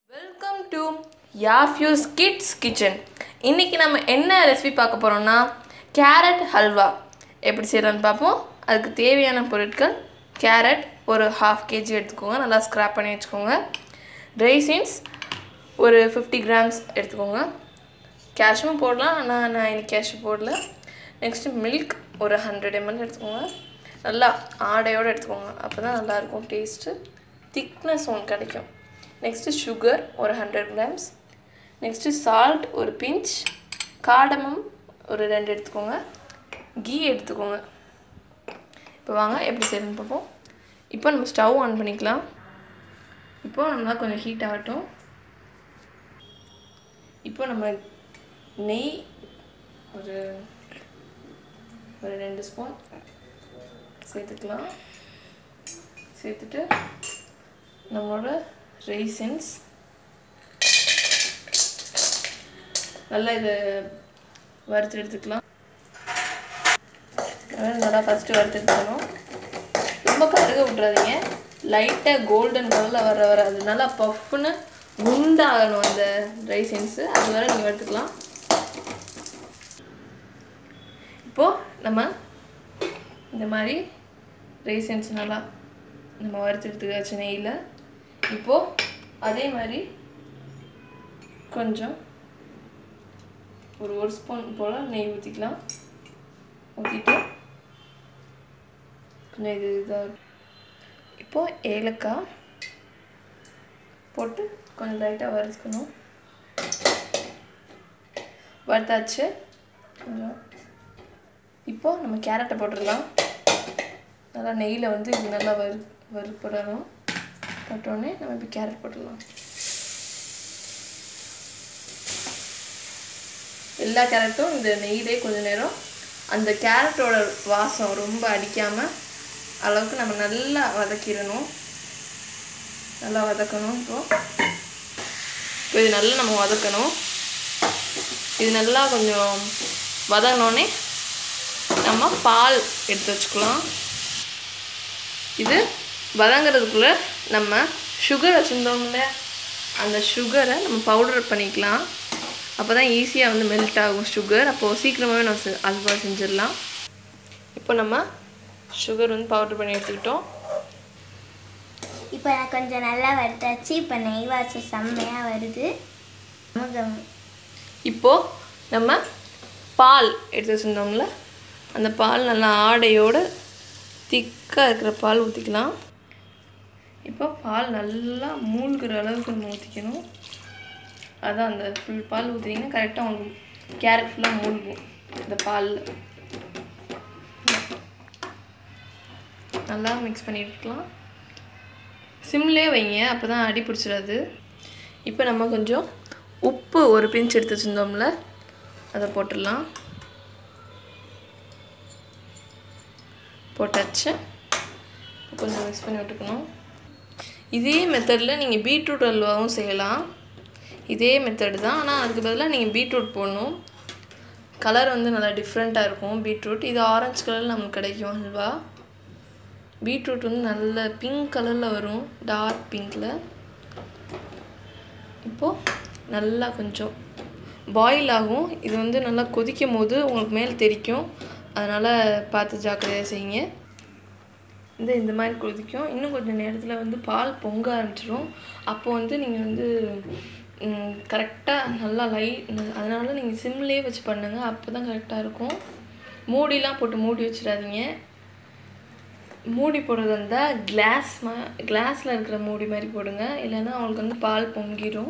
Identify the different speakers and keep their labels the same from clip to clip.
Speaker 1: Welcome to யாஃப்யூஸ் kids kitchen இன்றைக்கி நம்ம என்ன ரெசிபி பார்க்க போகிறோம்னா கேரட் ஹல்வா எப்படி செய்கிறோன்னு பார்ப்போம் அதுக்கு தேவையான பொருட்கள் கேரட் ஒரு ஹாஃப் கேஜி எடுத்துக்கோங்க நல்லா ஸ்க்ராப் பண்ணி வச்சுக்கோங்க ரைசின்ஸ் ஒரு ஃபிஃப்டி கிராம்ஸ் எடுத்துக்கோங்க கேஷ்யூம் போடலாம் ஆனால் நான் இன்னைக்கு கேஷ்யூ போடல நெக்ஸ்ட்டு மில்க் ஒரு ஹண்ட்ரட் எம்எல் எடுத்துக்கோங்க நல்லா ஆடையோடு எடுத்துக்கோங்க அப்போ தான் நல்லாயிருக்கும் டேஸ்ட்டு திக்னஸ் ஒன்று கிடைக்கும் நெக்ஸ்ட்டு சுகர் ஒரு ஹண்ட்ரட் கிராம்ஸ் நெக்ஸ்ட்டு சால்ட் ஒரு பிஞ்ச் காடமம் ஒரு ரெண்டு எடுத்துக்கோங்க கீ எடுத்துக்கோங்க இப்போ வாங்க எப்படி செய்யணும்னு பார்ப்போம் இப்போ நம்ம ஸ்டவ் ஆன் பண்ணிக்கலாம் இப்போ நம்ம கொஞ்சம் ஹீட் ஆகட்டும் இப்போ நம்ம நெய் ஒரு ஒரு ரெண்டு ஸ்பூன் சேர்த்துக்கலாம் சேர்த்துட்டு நம்மளோட ரைசன்ஸ் நல்லா இதை வறுத்து எடுத்துக்கலாம் அதனால நல்லா ஃபஸ்ட்டு வறுத்து எடுத்துக்கணும் ரொம்ப கருக விட்றாதீங்க லைட்டாக கோல்டன் கலரில் வர வர அது நல்லா பஃப்னு குண்டாகணும் அந்த ரைசன்ஸு அது வரை நீங்கள் வறுத்துக்கலாம் இப்போது நம்ம இந்த மாதிரி ரைசன்ஸ் நல்லா நம்ம வறுத்து எடுத்துக்காச்சு நெய்யில் இப்போது அதே மாதிரி கொஞ்சம் ஒரு ஒரு ஸ்பூன் போல் நெய் ஊற்றிக்கலாம் ஊற்றிட்டு கொஞ்சம் இது இதாக இப்போது ஏலக்காய் போட்டு கொஞ்சம் லைட்டாக வறுத்துக்கணும் வறுத்தாச்சு கொஞ்சம் இப்போது நம்ம கேரட்டை போட்டுடலாம் நல்லா நெய்யில் வந்து இது நல்லா வறு வறுப்படணும் போட்டோடனே நம்ம இப்போ கேரட் போட்டுடலாம் எல்லா கேரட்டும் இந்த நெய்யிலே கொஞ்சம் நேரம் அந்த கேரட்டோட வாசம் ரொம்ப அடிக்காமல் அளவுக்கு நம்ம நல்லா வதக்கிடணும் நல்லா வதக்கணும் இப்போ இப்போ இது நல்லா நம்ம வதக்கணும் இது நல்லா கொஞ்சம் வதங்கினோடனே நம்ம பால் எடுத்து வச்சுக்கலாம் இது வதங்கிறதுக்குள்ளே நம்ம சுகர் வச்சுருந்தோம்ல அந்த சுகரை நம்ம பவுடர் பண்ணிக்கலாம் அப்போ தான் ஈஸியாக வந்து மெல்ட் ஆகும் சுகர் அப்போது சீக்கிரமாகவே நம்ம செ- அல்வா செஞ்சிடலாம் இப்போ நம்ம சுகர் வந்து பவுடர் பண்ணி எடுத்துக்கிட்டோம்
Speaker 2: இப்போ நான் கொஞ்சம் நல்லா வறுத்தாச்சு இப்போ நெய் வாசம் செம்மையாக வருது அமுதம்
Speaker 1: இப்போது நம்ம பால் எடுத்து வச்சுருந்தோம்ல அந்த பால் நல்லா ஆடையோடு திக்காக இருக்கிற பால் ஊற்றிக்கலாம் இப்போ பால் நல்லா மூழ்கிற அளவுக்கு நம்ம ஊற்றிக்கணும் அதான் அந்த ஃபுல் பால் ஊற்றிங்கன்னா கரெக்டாக உங்களுக்கு கேரட் ஃபுல்லாக மூழ்கும் இந்த பாலில் நல்லா மிக்ஸ் பண்ணி விட்டுக்கலாம் சிம்லேயே வைங்க அப்போ தான் அடி பிடிச்சிடாது இப்போ நம்ம கொஞ்சம் உப்பு ஒரு பிஞ்ச் எடுத்து வச்சுருந்தோம்ல அதை போட்டுடலாம் போட்டாச்சு இப்போ கொஞ்சம் மிக்ஸ் பண்ணி விட்டுக்கணும் இதே மெத்தடில் நீங்கள் பீட்ரூட் அல்வாவும் செய்யலாம் இதே மெத்தடு தான் ஆனால் அதுக்கு பதிலாக நீங்கள் பீட்ரூட் போடணும் கலர் வந்து நல்லா டிஃப்ரெண்ட்டாக இருக்கும் பீட்ரூட் இது ஆரஞ்சு கலரில் நமக்கு கிடைக்கும் அல்வா பீட்ரூட் வந்து நல்ல பிங்க் கலரில் வரும் டார்க் பிங்க்கில் இப்போது நல்லா கொஞ்சம் பாயில் ஆகும் இது வந்து நல்லா கொதிக்கும் போது உங்களுக்கு மேல் தெரிக்கும் அதனால் பார்த்து ஜாக்கிரதையாக செய்யுங்க இந்த இந்த மாதிரி கொதிக்கும் இன்னும் கொஞ்சம் நேரத்தில் வந்து பால் பொங்க ஆரம்பிச்சிடும் அப்போ வந்து நீங்கள் வந்து கரெக்டாக நல்லா லை அதனால நீங்கள் சிம்லேயே வச்சு பண்ணுங்கள் அப்போ தான் கரெக்டாக இருக்கும் மூடிலாம் போட்டு மூடி வச்சிடாதீங்க மூடி போடுறது இருந்தால் கிளாஸ் மா கிளாஸில் இருக்கிற மூடி மாதிரி போடுங்க இல்லைன்னா அவங்களுக்கு வந்து பால் பொங்கிடும்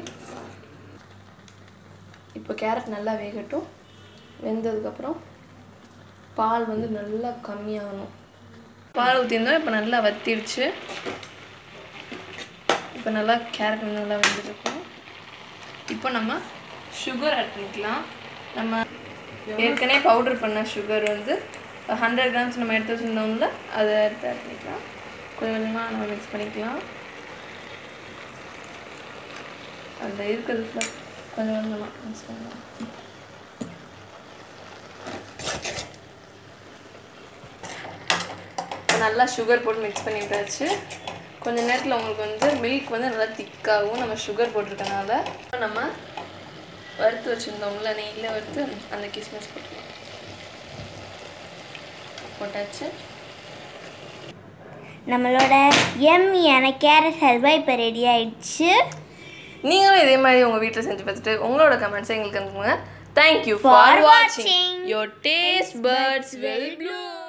Speaker 1: இப்போ கேரட் நல்லா வேகட்டும் வெந்ததுக்கப்புறம் பால் வந்து நல்லா கம்மியாகணும் பால் ஊற்றிருந்தோம் இப்போ நல்லா வத்திடுச்சு இப்போ நல்லா கேரட் வந்து நல்லா வெந்துருக்கும் இப்போ நம்ம சுகர் ஆட் பண்ணிக்கலாம் நம்ம ஏற்கனவே பவுடர் பண்ண சுகர் வந்து ஹண்ட்ரட் கிராம்ஸ் நம்ம எடுத்து வச்சுருந்தோம்ல அதை எடுத்து ஆட் பண்ணிக்கலாம் கொஞ்சம் கொஞ்சமாக நம்ம மிக்ஸ் பண்ணிக்கலாம் அதில் இருக்கிறது full-ஆ கொஞ்சம் கொஞ்சமாக மிக்ஸ் பண்ணலாம் நல்லா சுகர் போட்டு மிக்ஸ் பண்ணி விட்டாச்சு கொஞ்ச நேரத்தில் உங்களுக்கு வந்து மில்க் வந்து நல்லா திக்காகும் நம்ம சுகர் போட்டிருக்கனால இப்ப நம்ம வறுத்து வச்சுருந்தோம்ல நெய்யில் வறுத்து அந்த கிஸ்மிஸ் போட்டுக்கலாம் போட்டாச்சு
Speaker 2: நம்மளோட எம்மியான கேரட் ஹல்வா இப்போ ரெடி ஆயிடுச்சு
Speaker 1: நீங்களும் இதே மாதிரி உங்கள் வீட்டில் செஞ்சு பார்த்துட்டு உங்களோட கமெண்ட்ஸை எங்களுக்கு அனுப்புங்க தேங்க்யூ
Speaker 2: For
Speaker 1: ஃபார் வாட்சிங்
Speaker 2: watching.
Speaker 1: Your taste buds will blue